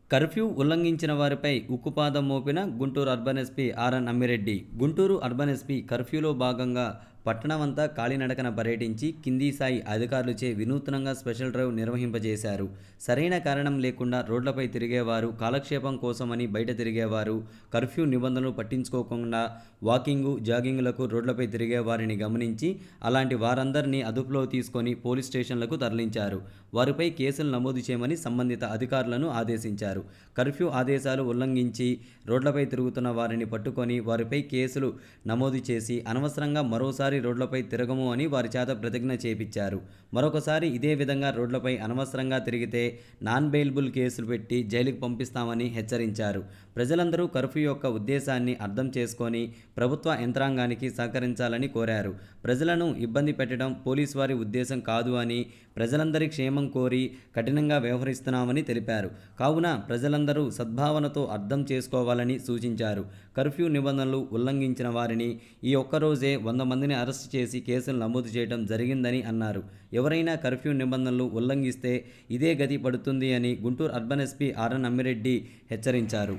curfew ఉల్లంఘించిన వారిపై ఉక్కుపాదం మోపిన Guntur urban SP RN Ammireddy Guntur urban SP కర్ఫ్యూలో భాగంగా పట్టణమంతా కాలినడకన పర్యటించి కింది స్థాయి అధికారులచే వినూత్నంగా స్పెషల్ డ్రైవ్ నిర్వహింపజేశారు సరైన కారణం లేకుండా రోడ్లపై తిరిగేవారు కాలక్షేపం కోసమని బయట తిరిగేవారు కర్ఫ్యూ నిబంధనలు పట్టించుకోకుండా వాకింగు జాగింగ్లకు రోడ్లపై తిరిగే వారిని గమనించి అలాంటి వారందరినీ అదుపులో తీసుకొని పోలీస్ స్టేషన్లకు తరలించారు వారిపై కేసులు నమోదు చేయమని సంబంధిత అధికారులను ఆదేశించారు కర్ఫ్యూ ఆదేశాలు ఉల్లంఘించి రోడ్లపై తిరుగుతున్న వారిని పట్టుకొని వారిపై కేసులు నమోదు చేసి అనవసరంగా మరోసారి రోడ్లపై తిరగము అని వారి చేత ప్రతిజ్ఞ చేపించారు మరొకసారి ఇదే విధంగా రోడ్లపై అనవసరంగా తిరిగితే నాన్ బెయిలబుల్ కేసులు పెట్టి జైలుకు పంపిస్తామని హెచ్చరించారు ప్రజలందరూ కర్ఫ్యూ యొక్క ఉద్దేశాన్ని అర్థం చేసుకొని ప్రభుత్వ యంత్రాంగానికి సహకరించాలని కోరారు ప్రజలను ఇబ్బంది పెట్టడం పోలీసు వారి ఉద్దేశం కాదు అని ప్రజలందరి క్షేమం కోరి కఠినంగా వ్యవహరిస్తున్నామని తెలిపారు కావున ప్రజలందరూ సద్భావనతో అర్థం చేసుకోవాలని సూచించారు కర్ఫ్యూ నిబంధనలు ఉల్లంఘించిన వారిని ఈ ఒక్కరోజే వంద మందిని అరెస్ట్ చేసి కేసులు నమోదు చేయడం జరిగిందని అన్నారు ఎవరైనా కర్ఫ్యూ నిబంధనలు ఉల్లంఘిస్తే ఇదే గతి పడుతుంది అని Guntur urban SP RN Ammireddy హెచ్చరించారు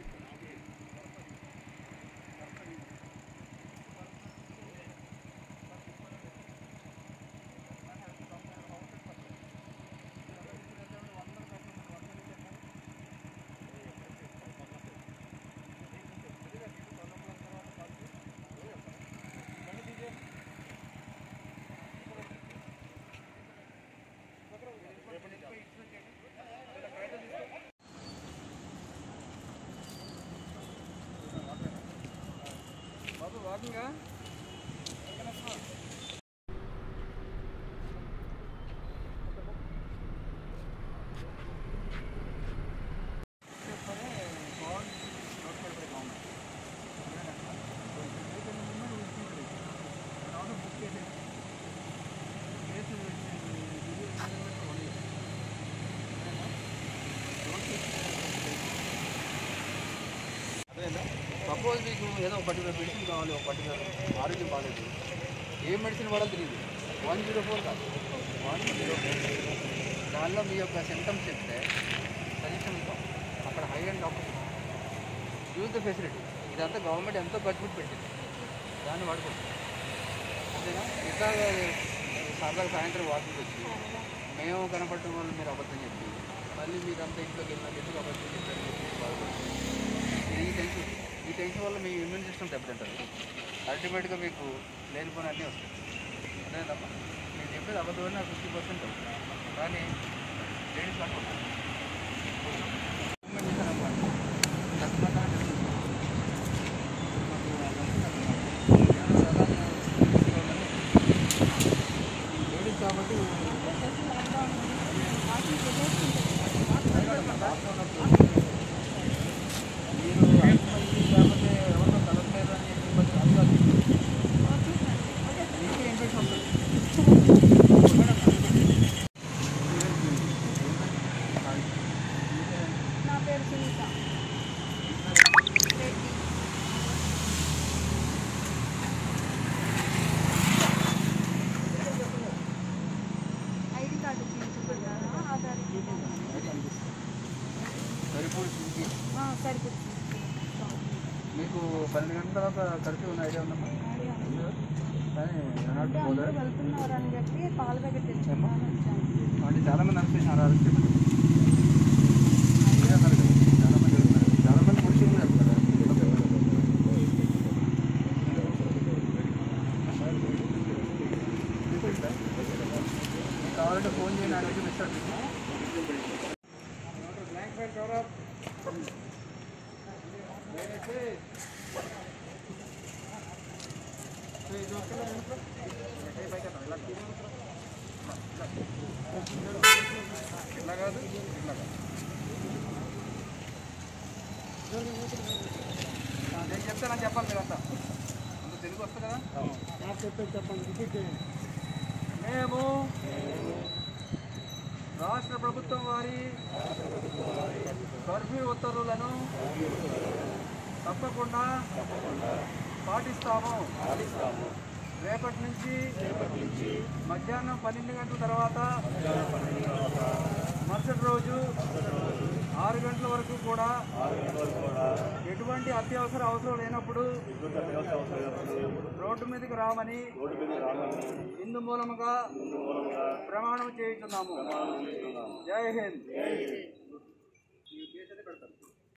బాబు వాకింగా సపోజ్ మీకు ఏదో ఒక పర్టికులర్ మెడిసిన్ కావాలి ఒక పర్టికులర్ ఆరోగ్యం బాగాలేదు ఏ మెడిసిన్ వాడాలో తెలియదు వన్ జీరో ఫోర్ కాదు వన్ జీరో ఫోర్ దానిలో మీ యొక్క సిమ్టమ్స్ చెప్తే సజెషన్ ఇస్తాం అక్కడ high and doctor use the facility ఇదంతా గవర్నమెంట్ ఎంతో ఖర్చు పెట్టి పెట్టింది దాన్ని వాడుకోండి అంతేనా ఇట్లా సరదాగా సాయంత్రం వాకింగ్ వచ్చి మేము కనపడటం వల్ల మీరు అబద్ధం చెప్పి మళ్ళీ మీరంతా ఇంట్లోకి వెళ్ళిన ఎందుకు అబద్ధం చెప్పారు అని చెప్పి బాధపడుతుంది ఇది ఈ టెన్షన్ ఈ టెన్షన్ వల్ల మీ ఇమ్యూన్ సిస్టమ్ దెబ్బతింటుంది అల్టిమేట్గా మీకు లేనిపోయిన అన్నీ వస్తాయి అదే తప్ప నేను చెప్పేది అబద్ధం నాకు ఫిఫ్టీ పర్సెంట్ కానీ లేడీస్ అనుకుంటాను లేడీస్ కాబట్టి మీరు అమ్మాయి లేకపోతే ఎవరితో కలవట్లేదు అని చెప్పి ఇబ్బంది అది కాదు మీకే ఇన్ఫెక్షన్ ఉంటుంది నా పేరు సునీత రెడ్డి ఐడి కార్డు చూపించబడ్డారా ఆధార్ సరిపోతుంది సరిపోతుంది మీకు పన్నెండు గంటల తర్వాత కర్ఫ్యూ ఉన్న ఐడియా ఉందమ్మా కానీ అంటే నాట్ అందరూ పోలేదు వెళ్తున్నారు అని చెప్పి పాల ప్యాకెట్ తెచ్చుకున్నాను వచ్చాను అంటే చాలా మంది అనిపిస్తున్నారు అరెస్ట్ చాలా మంది వెళ్తున్నారు చాలా మంది పురుషులు కూడా వెళ్తున్నారు మీకు కావాలంటే ఫోన్ చేయండి అడిగి ఇస్తాడు బ్లాంక్ ఫైల్ కవర్ అప్ ఇది ఓకే ఇట్లా కాదు ఇట్లా కాదు ఆ, నేను చెప్తే నాకు చెప్పాలి మీరంతా అంత తెలుగు వస్తుంది కదా నాకు చెప్పేది చెప్పండి రిపీట్ చేయండి మేము రాష్ట్ర ప్రభుత్వం వారి కర్ఫ్యూ ఉత్తర్వులను తప్పకుండా పాటిస్తాము రేపటి నుంచి మధ్యాహ్నం పన్నెండు గంటల తర్వాత మరుసటి రోజు ఆరు గంటల వరకు కూడా ఎటువంటి అత్యవసర అవసరం లేనప్పుడు రోడ్డు మీదకి రామని ఇందు మూలముగా ప్రమాణం చేయుచున్నాము జై హింద్ ఈ కేసు అయితే పెడతారు